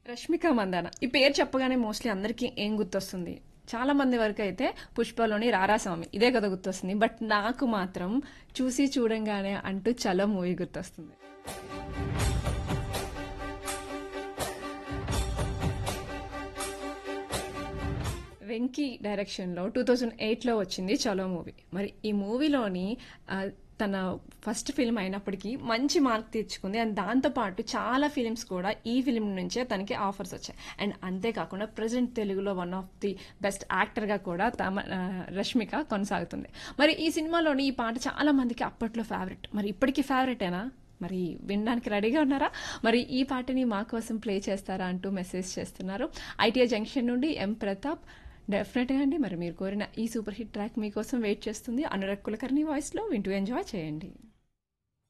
రష్మిక మందాన ఈ పేరు చెప్పగానే మోస్ట్లీ అందరికీ ఏం గుర్తొస్తుంది చాలా మంది వరకు అయితే పుష్పలోని రారాస్వామి ఇదే కదా గుర్తొస్తుంది బట్ నాకు మాత్రం చూసి చూడంగానే అంటూ చలో మూవీ గుర్తొస్తుంది వెంకీ డైరెక్షన్లో టూ థౌజండ్ ఎయిట్లో వచ్చింది చలో మూవీ మరి ఈ మూవీలోని ఆ, తన ఫస్ట్ ఫిల్మ్ అయినప్పటికీ మంచి మార్క్ తెచ్చుకుంది అండ్ దాంతోపాటు చాలా ఫిలిమ్స్ కూడా ఈ ఫిలిం నుంచే తనకి ఆఫర్స్ వచ్చాయి అండ్ అంతేకాకుండా ప్రజెంట్ తెలుగులో వన్ ఆఫ్ ది బెస్ట్ యాక్టర్గా కూడా తమ ఆ, రష్మిక కొనసాగుతుంది మరి ఈ సినిమాలోని ఈ పాట చాలా మందికి అప్పట్లో ఫేవరెట్ మరి ఇప్పటికీ ఫేవరెటేనా మరి వినడానికి రెడీగా ఉన్నారా మరి ఈ పాటని మా కోసం ప్లే చేస్తారా అంటూ మెసేజ్ చేస్తున్నారు ఐటీఐ జంక్షన్ నుండి ఎం ప్రతాప్ డెఫినెట్గా అండి మరి మీరు కోరిన ఈ సూపర్ హిట్ ట్రాక్ మీకోసం వెయిట్ చేస్తుంది అనురగ్ కులకర్ణి వాయిస్లో వింటూ ఎంజాయ్ చేయండి